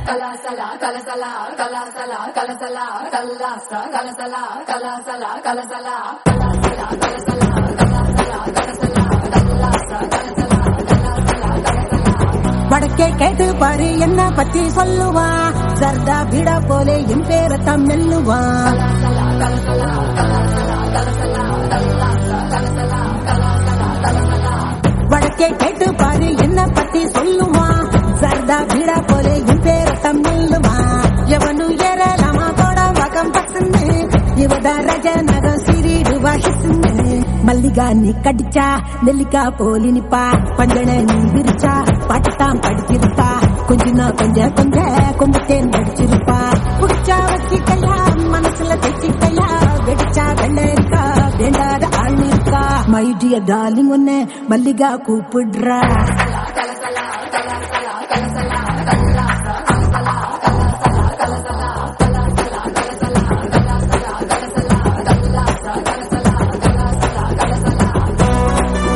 கலாசலா கலசலா கலாசலா கலசலா கல்லாசா கலசலா கலாசலா கலசலா கலாசலா கலசலா கலாசலா கலசலா கல்லாசா கலசலா கலாசலா கலசலா வடக்கே கேட்டு பாரு என்ன பத்தி சொல்லுவா சர்தா பீடா போலே என் பேரத்தான் மெல்லுவா கலாசலா கலசலா கலாசலா கலசலா கல்லாசா கலசலா கலாசலா கலசலா வடக்கே கேட்டு பாரு என்ன பத்தி சொல்லுவா சர்தா பீடா போலே என் பேரத்தான் மெல்லுவா எவனு ஏறலாமா கூட வகம் பசுன்னு இவத ரஜ நகம் சிறிடுவா ஹிசுன்னு மல்லிகா நீ கடிச்சா நெல்லிக்கா போலி நிப்பா பஞ்சன நீ விரிச்சா பாட்டுத்தான் படிச்சிருப்பா கொஞ்சனா கொஞ்ச கொஞ்ச கொம்புத்தேன் படிச்சிருப்பா புடிச்சா வச்சிக்கையா மனசுல தைச்சிக்கையா வெடிச்சா வெள்ளரிக்கா வேண்டாத ஆள் இருக்கா மை டியர் டார்லிங் ஒன்னு மல்லிகா கூப்பிடுறா கலசலா கலாசலா கலசலா கல்லாசா கலசலா கலாசலா கலசலா கலாசலா கலசலா கலாசலா கலசலா கல்லாசா கலசலா கலாசலா கலசலா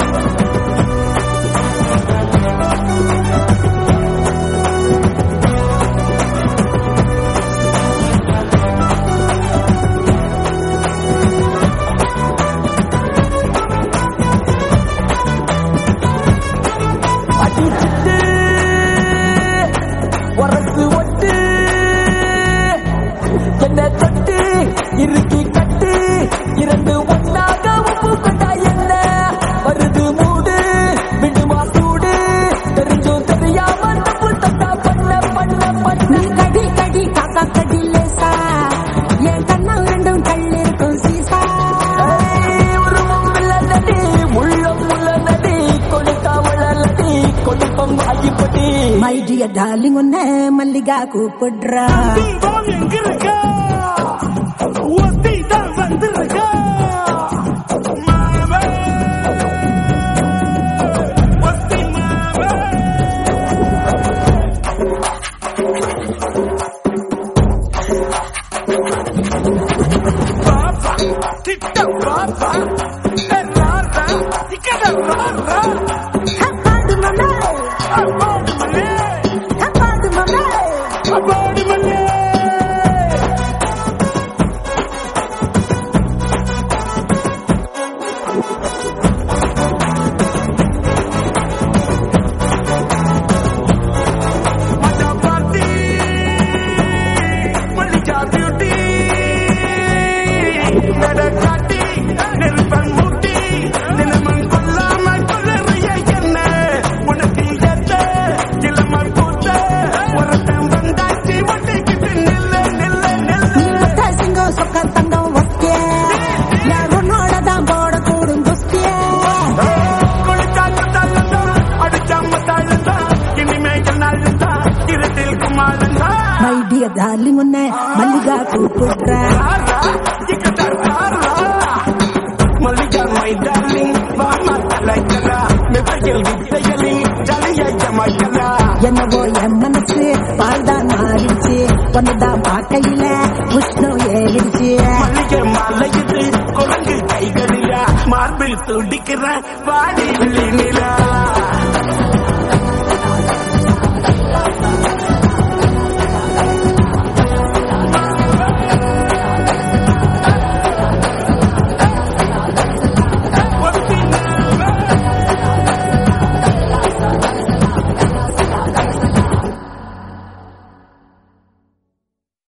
அடிச்சுட்டு உரசு ஒட்டு என்ன தொட்டு இறுக்கி கட்டு இரண்டு ஒன்னாக உப்பு கொண்டா என்ன வருது மூடு விடுமா சூடு தெரிஞ்சும் தெரியாம தப்பு தட்டா பண்ண பண்ண பண்ண நீ கடி கடி காக்கா கடி லேசா என் கண்ணா ரெண்டும் கல்லிருக்கும் சீசா ஏய், உருவம் உள்ளனடி உள்ளம் உள்ளனடி கொடுத்தா உழலடி கொடுப்பம் ஆகிப்படி மை டியர் டார்லிங் ஒன்னு மல்லிகா கூப்பிடுறா தீபம் எங்க இருக்க ஒத்தி தான் வந்திருக்க மாவே ஒத்தி மாவே பாப்பா கிட்ட பாப்பா ராரா இக்கட ராரா அப்பாடு மம்மே அப்பாடு மல்லே அப்பாடு மம்மே அப்பாடு மல்லே மஜா பார்ட்டி மல்லிகா பியூட்டி நடக்காட்டி நெருப்பன் மூட்டி நிலமன் கொல்லாம கொள்ளறைய என்ன உனக்கு ஏத்த இளமன் பூத்த ஒருத்தன் வந்தாச்சு ஒட்டிக்கிட்டு நில்ல நில்ல நீ நில்ல ஒத்த சிங்கம் சொக்க தங்கம் ஒக்கே யார் உன்னோட தான் போட கூடும் குஸ்தியே குளிச்சாக்கு தள்ளந்தான் அடிச்சாம தள்ளந்தான் இனிமேல் நாளுந்தான் இருட்டில் குமாரந்தான் மை டியர் டார்லிங் ஒன்னு மல்லிகா கூப்பிடுறா ராரா இக்கட ராரா மல்லிகா மை டார்லிங் வாமா தலைக்கலா மெத்தையில் வித்தைகளில் ஜலிய ஜமாக்கலா என்னவோ என் மனசு பால்தான் மாறிடுச்சு ஒன்னுதான் பார்க்கையில உஷ்ணம் ஏறிடுச்சு மல்லிகை மலையுது குரங்கு கைகளிலா மார்பில் துடிக்கிற வாடி நிலா